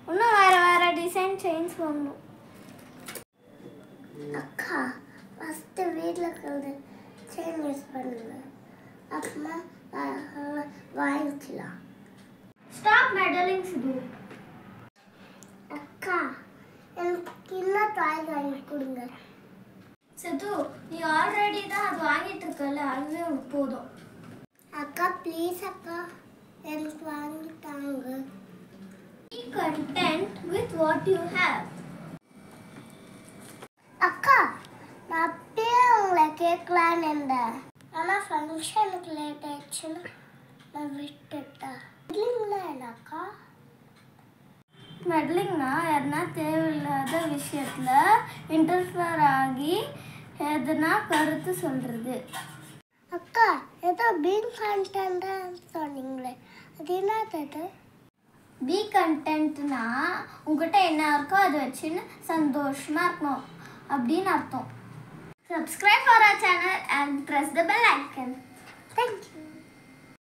இன்னும் வேறு வேறு டிசைன் செயின்ஸ் வாங்கணும் அக்கா ஃபஸ்ட்டு வீட்டில் இருக்கிறது செயின் யூஸ் பண்ணுங்க அப்புறமா அஹ், வாங்கிக்கலாம் ஸ்டாப் மெடலிங் சிது அக்கா எனக்கு இன்னும் டாய் வாங்கி கொடுங்க சிது நீ ஆல்ரெடி தான் அது வாங்கிட்டு இருக்கல அதுவே உனக்கு போதும் அக்கா ப்ளீஸ் அக்கா எனக்கு வாங்கி தாங்க Be content with what you have. அக்கா நான் அப்பயே உங்களை கேட்கலான்னு இருந்தேன் ஆனால் ஃபங்க்ஷனுக்கு லேட் ஆயிடுச்சுன்னு நான் விட்டுட்டேன் இல்லைங்களா அக்கா மெடலிங்னா யாருன்னா தேவையில்லாத விஷயத்துல இன்டர்ஃபியர் ஆகி எதுனா கருத்து சொல்றது அக்கா ஏதோ பீன் கண்டென்ட் சொன்னீங்களே அது என்னது பி கண்டென்ட்னா உங்ககிட்ட என்ன இருக்கோ அதை வச்சுன்னு சந்தோஷமா இருக்கணும் அப்படின்னு அர்த்தம் subscribe for our channel and press the bell icon thank you